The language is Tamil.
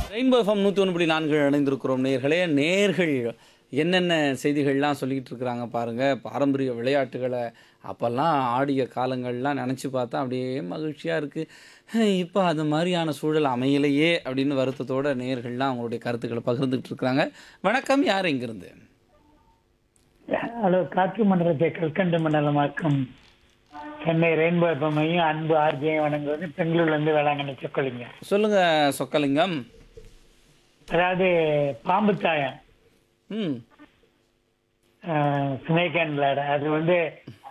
ரெயின்போ எஃப்எம் நூற்றி ஒன்று புள்ளி நான்கு இணைந்திருக்கிறோம் நேர்களே நேர்கள் என்னென்ன செய்திகள்லாம் சொல்லிக்கிட்டு இருக்கிறாங்க பாருங்கள் பாரம்பரிய விளையாட்டுகளை அப்போல்லாம் ஆடிய காலங்கள்லாம் நினச்சி பார்த்தா அப்படியே மகிழ்ச்சியாக இருக்குது இப்போ அது மாதிரியான சூழல் அமையலையே அப்படின்னு வருத்தத்தோட நேர்கள்லாம் அவங்களுடைய கருத்துக்களை பகிர்ந்துக்கிட்டு இருக்கிறாங்க வணக்கம் யார் இங்கிருந்து ஹலோ காற்று மண்டலத்தை கல்கண்டு மண்டலமாக்கும் சென்னை ரெயின்போ எஃப்எம்மையும் அன்பு ஆர்ஜியும் வணங்குவது பெங்களூர்ல இருந்து வேளாங்கண்ணி சொக்கலிங்க சொல்லுங்கள் சொக்கலிங்கம் அதாவது பாம்பு தாயம் ம் ஸ்னேக் அண்ட் பிளாட் அது வந்து